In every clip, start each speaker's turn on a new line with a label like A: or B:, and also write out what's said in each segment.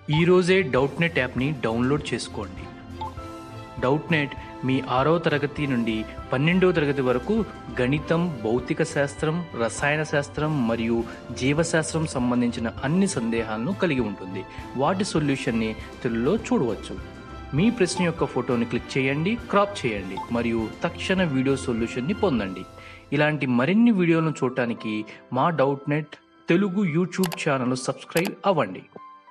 A: ఈరోజే doubt net యాప్ని download చేసుకోండి డౌట్ నెట్ మీ ఆరో తరగతి నుండి పన్నెండో తరగతి వరకు గణితం భౌతిక శాస్త్రం రసాయన శాస్త్రం మరియు జీవశాస్త్రం సంబంధించిన అన్ని సందేహాలను కలిగి ఉంటుంది వాటి సొల్యూషన్ని తెలుగులో చూడవచ్చు మీ ప్రశ్న యొక్క ఫోటోని క్లిక్ చేయండి క్రాప్ చేయండి మరియు తక్షణ వీడియో సొల్యూషన్ని పొందండి ఇలాంటి మరిన్ని వీడియోలను చూడటానికి మా doubt net Telugu YouTube channel subscribe అవ్వండి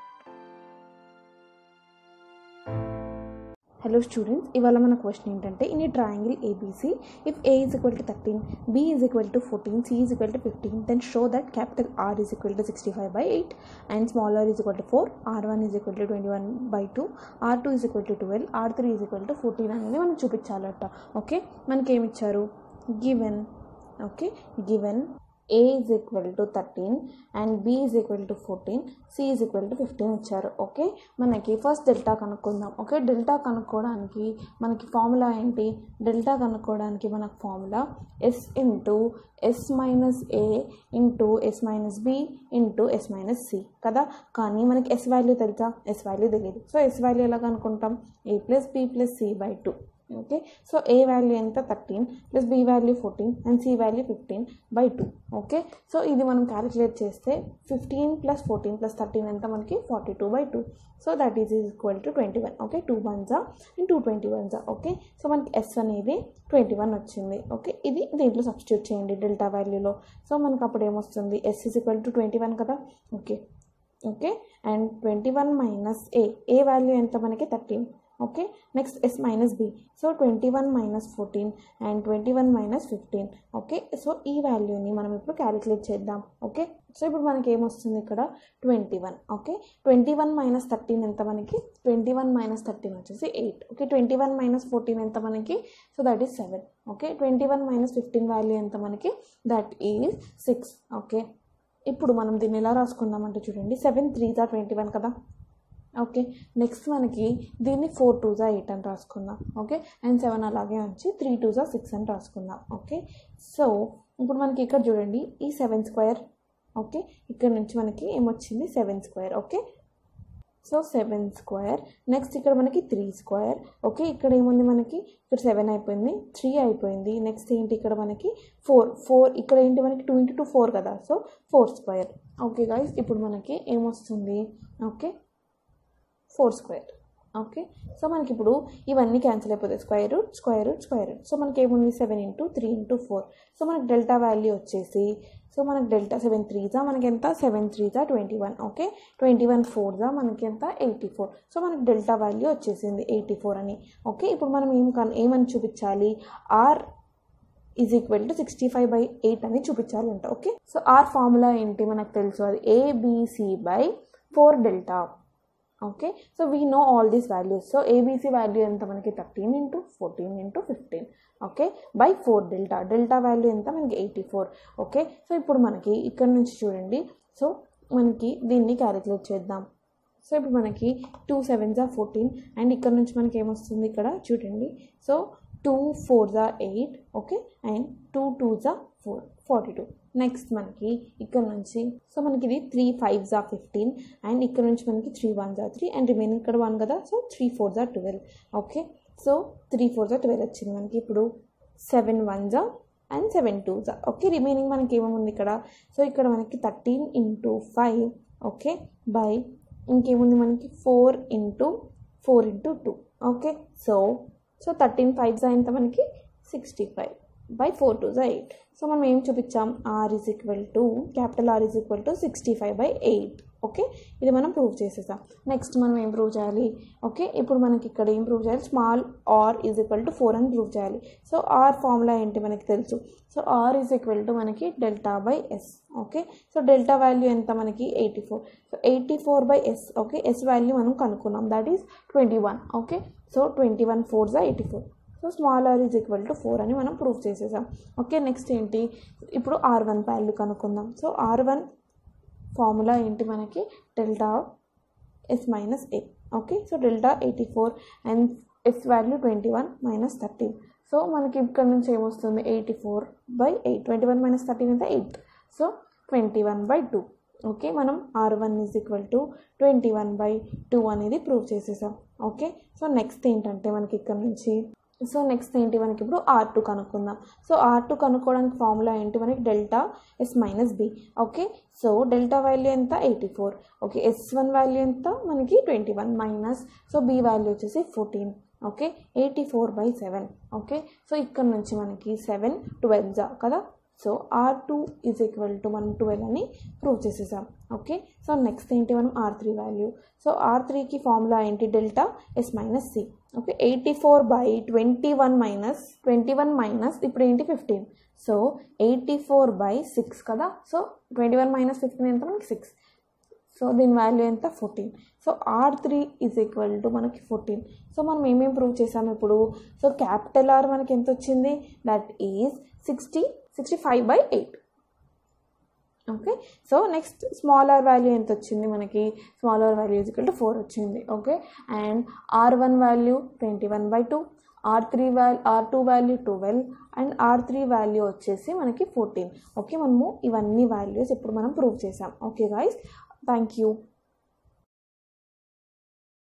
B: హలో స్టూడెంట్స్ ఇవాళ మన క్వశ్చన్ ఏంటంటే in a triangle ABC if a is equal to thirteen b is equal to fourteen c is equal to fifteen then show that capital R is equal to sixty five by eight and small r is equal to four r one is equal to twenty one by two r two is equal to twelve r three is equal to fourteen అనేది మనం చూపించాలట okay మనకి ఏమి ఇచ్చారు given okay given a is equal to thirteen and b is equal to fourteen c is equal to fifteen ఇచ్చారు okay మనకి first delta కనుక్కుందాం okay delta కనుక్కోవడానికి మనకి ఫార్ములా ఏంటి డెల్టా కనుక్కోవడానికి మనకు formula s into s minus a into s minus b into s minus c కదా కానీ మనకి ఎస్ వాల్యూ తెలుసా ఎస్ వాల్యూ తెలియదు సో ఎస్ వాల్యూ ఎలా కనుక్కుంటాం a plus b plus c by two okay so a value ఎంత thirteen plus b value fourteen and c value fifteen by two okay so ఇది మనం calculate చేస్తే fifteen plus fourteen plus thirteen ఎంత మనకి forty two by two so that is is equal to twenty one okay two వన్జా and two twenty one okay so మనకి s అనేది twenty one వచ్చింది okay ఇది దీంట్లో సబ్స్టిట్యూట్ చేయండి డెల్టా వాల్యూలో సో మనకు అప్పుడు ఏమొస్తుంది s is equal to twenty one కదా okay okay and twenty one minus a a value ఎంత మనకి thirteen okay next s minus b so twenty one minus fourteen and twenty one minus fifteen okay so ఈ వాల్యూని మనం ఇప్పుడు calculate చేద్దాం okay so ఇప్పుడు మనకి ఏమొస్తుంది ఇక్కడ twenty one okay twenty one minus thirteen ఎంత మనకి ట్వంటీ వన్ మైనస్ థర్టీన్ వచ్చేసి eight okay twenty one minus fourteen ఎంత మనకి so that is seven okay twenty one minus fifteen value ఎంత మనకి దట్ ఈజ్ సిక్స్ ఓకే ఇప్పుడు మనం దీన్ని ఎలా రాసుకుందామంటే చూడండి సెవెన్ త్రీ జా ట్వంటీ వన్ కదా ఓకే నెక్స్ట్ మనకి దీన్ని ఫోర్ టూ జా ఎయిట్ అని రాసుకుందాం ఓకే అండ్ సెవెన్ అలాగే ఉంచి త్రీ టూ జా సిక్స్ అని రాసుకుందాం ఓకే సో ఇప్పుడు మనకి ఇక్కడ చూడండి ఈ సెవెన్ స్క్వేర్ ఓకే ఇక్కడ నుంచి మనకి ఏమొచ్చింది seven square okay so seven square next ఇక్కడ మనకి త్రీ స్క్వేర్ ఓకే ఇక్కడ ఏముంది మనకి ఇక్కడ సెవెన్ అయిపోయింది త్రీ అయిపోయింది నెక్స్ట్ ఏంటి ఇక్కడ మనకి ఫోర్ ఫోర్ ఇక్కడ ఏంటి మనకి టూ ఇంటూ టూ ఫోర్ కదా so four square okay guys ఇప్పుడు మనకి ఏమొస్తుంది okay four square okay so మనకి ఇప్పుడు ఇవన్నీ క్యాన్సిల్ అయిపోతాయి square root square root square root so మనకి ఏముంది seven into three into four so మనకి డెల్టా వాల్యూ వచ్చేసి సో మనకి డెల్టా సెవెన్ త్రీజా మనకి ఎంత సెవెన్ త్రీజా twenty one okay twenty one ఫోర్జా మనకి ఎంత ఎయిటీ ఫోర్ సో మనకి డెల్టా వాల్యూ వచ్చేసింది ఎయిటీ ఫోర్ అని ఓకే ఇప్పుడు మనం ఏం కన్ ఏమని చూపించాలి r is equal to sixty five by eight అని చూపించాలి అంట ఓకే సో ఆర్ ఫార్ములా ఏంటి మనకు తెలుసు అది ABC by four delta okay so we know all these values so ABC value ఎంత మనకి thirteen into fourteen into fifteen okay by four delta delta value ఎంత మనకి ఎయిటీ ఫోర్ ఓకే సో ఇప్పుడు మనకి ఇక్కడ నుంచి చూడండి సో మనకి దీన్ని క్యాలిక్యులేట్ చేద్దాం సో ఇప్పుడు మనకి టూ సెవెన్ జా ఫోర్టీన్ అండ్ ఇక్కడ నుంచి మనకి ఏమొస్తుంది ఇక్కడ చూడండి సో టూ ఫోర్ జా eight okay and two two జా ఫోర్ ఫార్టీ టూ నెక్స్ట్ మనకి ఇక్కడ నుంచి సో మనకి ఇది త్రీ ఫైవ్ జా ఫిఫ్టీన్ అండ్ ఇక్కడ నుంచి మనకి త్రీ వన్ జా త్రీ అండ్ రిమైనింగ్ ఇక్కడ వన్ కదా సో త్రీ ఫోర్ జా twelve okay so three four జా ట్వెల్వ్ వచ్చింది మనకి ఇప్పుడు సెవెన్ వన్ జా అండ్ సెవెన్ టూ జా ఓకే రిమైనింగ్ మనకి ఏమేముంది ఇక్కడ సో ఇక్కడ మనకి thirteen into five okay by ఇంకేముంది మనకి four into four into two okay so so thirteen five జా ఎంత మనకి sixty five by four two జా ఎయిట్ సో మనం ఏం చూపించాం r is equal to capital R is equal to sixty five by eight okay ఇది మనం prove చేసేసాం నెక్స్ట్ మనం ఏం ప్రూవ్ చేయాలి ఓకే ఇప్పుడు మనకి ఇక్కడ ఏం ప్రూవ్ చేయాలి small r is equal to four అని ప్రూవ్ చేయాలి సో ఆర్ ఫార్ములా ఏంటి మనకి తెలుసు so r is equal to మనకి delta by s okay so delta value ఎంత మనకి eighty four so eighty four by s okay s value మనం కనుక్కున్నాం that is twenty one okay so twenty one four జా eighty four so small r is equal to four అని మనం prove చేసేసాం okay next ఏంటి ఇప్పుడు r one value కనుక్కుందాం so r one formula ఏంటి మనకి delta s minus a okay so delta eighty four and s value twenty one minus thirteen so మనకి ఇక్కడ నుంచి ఏమొస్తుంది eighty four by eight twenty one minus thirteen అంటే eight so twenty one by two okay మనం r one is equal to twenty one by two అనేది prove చేసేసాం okay so next ఏంటంటే మనకి ఇక్కడ నుంచి సో నెక్స్ట్ ఏంటి మనకి ఇప్పుడు ఆర్ టూ కనుక్కుందాం సో ఆర్ టూ కనుక్కోవడానికి ఫార్ములా ఏంటి మనకి delta s minus b okay so delta value ఎంత eighty four okay s one value ఎంత మనకి twenty one minus so b value వచ్చేసి fourteen okay eighty four by seven okay so ఇక్కడ నుంచి మనకి సెవెన్ ట్వెల్వ్ జా కదా so r two is equal to మనం ట్వెల్వ్ అని ప్రూవ్ చేసేసాం ఓకే సో నెక్స్ట్ ఏంటి మనం are three value so r త్రీకి ఫార్ములా ఏంటి delta s minus c okay eighty four by twenty one minus twenty one minus ఇప్పుడు ఏంటి fifteen so eighty four by six కదా so twenty one minus fifteen ఎంత మనకి six so దీని value ఎంత fourteen so r three is equal to మనకి fourteen so మనం ఏమేమి ప్రూవ్ చేసాము ఇప్పుడు సో క్యాపిటల్ ఆర్ మనకి ఎంత వచ్చింది that is sixty sixty five by eight okay so next small r value ఎంత వచ్చింది మనకి small r value is equal to four వచ్చింది okay and r one value twenty one by two r three value r two value twelve and r three value వచ్చేసి మనకి fourteen okay మనము ఇవన్నీ values ఇప్పుడు మనం ప్రూవ్ చేసాం okay guys thank you